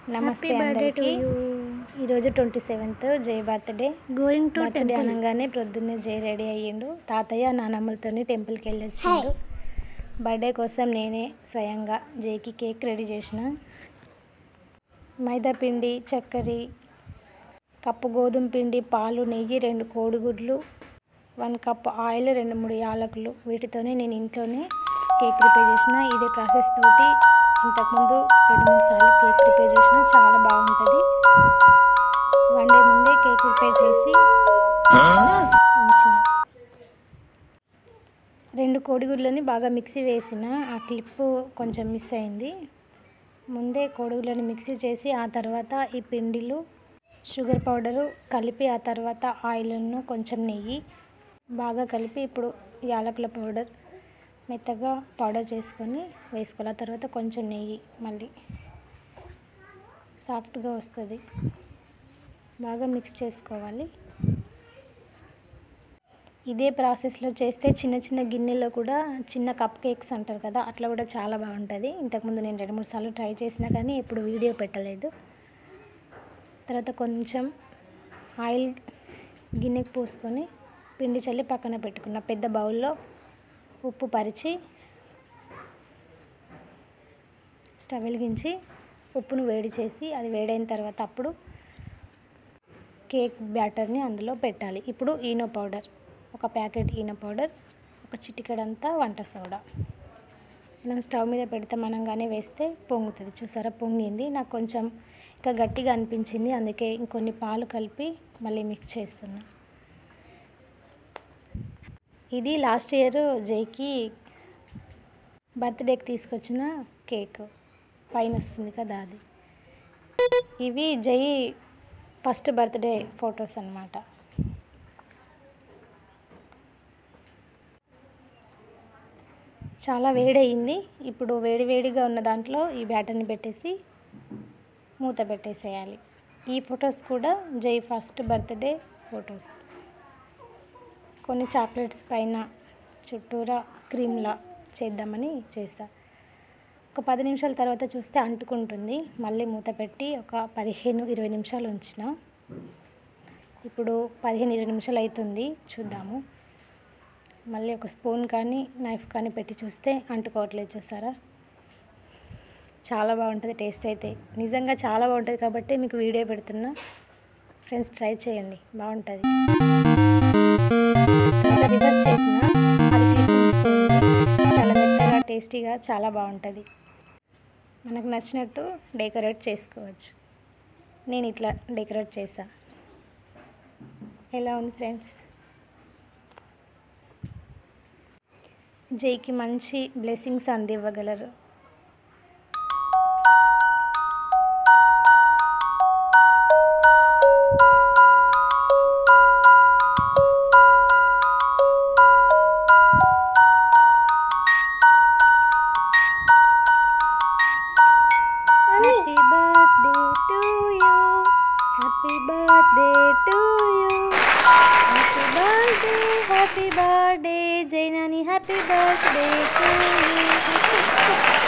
నమస్తే Happy birthday to అందరికీ you. ఈరోజు twenty seventh Jai birthday going to birthday temple అనగానే ప్రొద్దున్నే జై రెడీ అయ్యిండు తాతయ్య నానమ్మలతోని టెంపుల్కి వెళ్ళి వచ్చిండు బర్త్డే కోసం నేనే స్వయంగా జైకి కేక్ రెడీ చేసిన మైదా పిండి చక్కెర కప్పు గోధుమ పిండి పాలు నెయ్యి రెండు కోడిగుడ్లు వన్ కప్ ఆయిల్ రెండు మూడు యాలకులు వీటితోనే నేను ఇంట్లోనే కేక్ ప్రిపేర్ చేసిన ఇదే ప్రాసెస్ తోటి ఇంతకుముందు రెండు మూడు సార్లు కేక్ ప్రిపేర్ చేసిన చాలా బాగుంటుంది వన్ డే ముందే కేక్ ప్రిపేర్ చేసి ఉంచిన రెండు కోడిగుడ్లని బాగా మిక్సీ వేసిన ఆ క్లిప్ కొంచెం మిస్ అయింది ముందే కోడిగుడ్లని మిక్సీ చేసి ఆ తర్వాత ఈ పిండిలు షుగర్ పౌడరు కలిపి ఆ తర్వాత ఆయిల్ను కొంచెం నెయ్యి బాగా కలిపి ఇప్పుడు యాలకుల పౌడర్ మెత్తగా పౌడర్ చేసుకొని వేసుకోవాలి ఆ తర్వాత కొంచెం నెయ్యి మళ్ళీ సాఫ్ట్గా వస్తుంది బాగా మిక్స్ చేసుకోవాలి ఇదే ప్రాసెస్లో చేస్తే చిన్న చిన్న గిన్నెలో కూడా చిన్న కప్ కేక్స్ అంటారు కదా అట్లా కూడా చాలా బాగుంటుంది ఇంతకుముందు నేను రెండు మూడు సార్లు ట్రై చేసినా కానీ ఎప్పుడు వీడియో పెట్టలేదు తర్వాత కొంచెం ఆయిల్ గిన్నెకి పోసుకొని పిండి చల్లి పక్కన పెట్టుకున్న పెద్ద బౌల్లో ఉప్పు పరిచి స్టవ్ వెలిగించి ఉప్పును వేడి చేసి అది వేడైన తర్వాత అప్పుడు కేక్ బ్యాటర్ని అందులో పెట్టాలి ఇప్పుడు ఈనో పౌడర్ ఒక ప్యాకెట్ ఈనో పౌడర్ ఒక చిటికెడంతా వంట సోడా మనం స్టవ్ మీద పెడితే మనంగానే వేస్తే పొంగుతుంది చూసారా పొంగింది నాకు కొంచెం ఇంకా గట్టిగా అనిపించింది అందుకే ఇంకొన్ని పాలు కలిపి మళ్ళీ మిక్స్ చేస్తున్నా ఇది లాస్ట్ ఇయర్ జైకి బర్త్డేకి తీసుకొచ్చిన కేక్ పైన వస్తుంది కదా అది ఇవి జై ఫస్ట్ బర్త్డే ఫొటోస్ అన్నమాట చాలా వేడయింది ఇప్పుడు వేడివేడిగా ఉన్న దాంట్లో ఈ బ్యాటర్ని పెట్టేసి మూత పెట్టేసేయాలి ఈ ఫొటోస్ కూడా జై ఫస్ట్ బర్త్డే ఫొటోస్ కొన్ని చాక్లెట్స్ పైన చుట్టూరా క్రీమ్లా చేద్దామని చేస్తా ఒక పది నిమిషాల తర్వాత చూస్తే అంటుకుంటుంది మళ్ళీ మూత పెట్టి ఒక పదిహేను ఇరవై నిమిషాలు ఉంచిన ఇప్పుడు పదిహేను ఇరవై నిమిషాలు అవుతుంది చూద్దాము మళ్ళీ ఒక స్పూన్ కానీ నైఫ్ కానీ పెట్టి చూస్తే అంటుకోవట్లేదు చూసారా చాలా బాగుంటుంది టేస్ట్ అయితే నిజంగా చాలా బాగుంటుంది కాబట్టి మీకు వీడియో పెడుతున్నా ఫ్రెండ్స్ ట్రై చేయండి బాగుంటుంది తర్వాత రివర్స్ చేసిన అది క్లిప్ మిస్ అయింది. చాలా మెత్తగా టేస్టీగా చాలా బాగుంటుంది మనకు నచ్చినట్టు డెకరేట్ చేసుకోవచ్చు నేను ఇట్లా డెకరేట్ చేసా ఎలా ఉంది ఫ్రెండ్స్ జైకి మంచి బ్లెస్సింగ్స్ అందివ్వగలరు happy birthday to you happy birthday to you happy birthday happy birthday జైనాని హ్యాపీ బర్త్డే టు యూ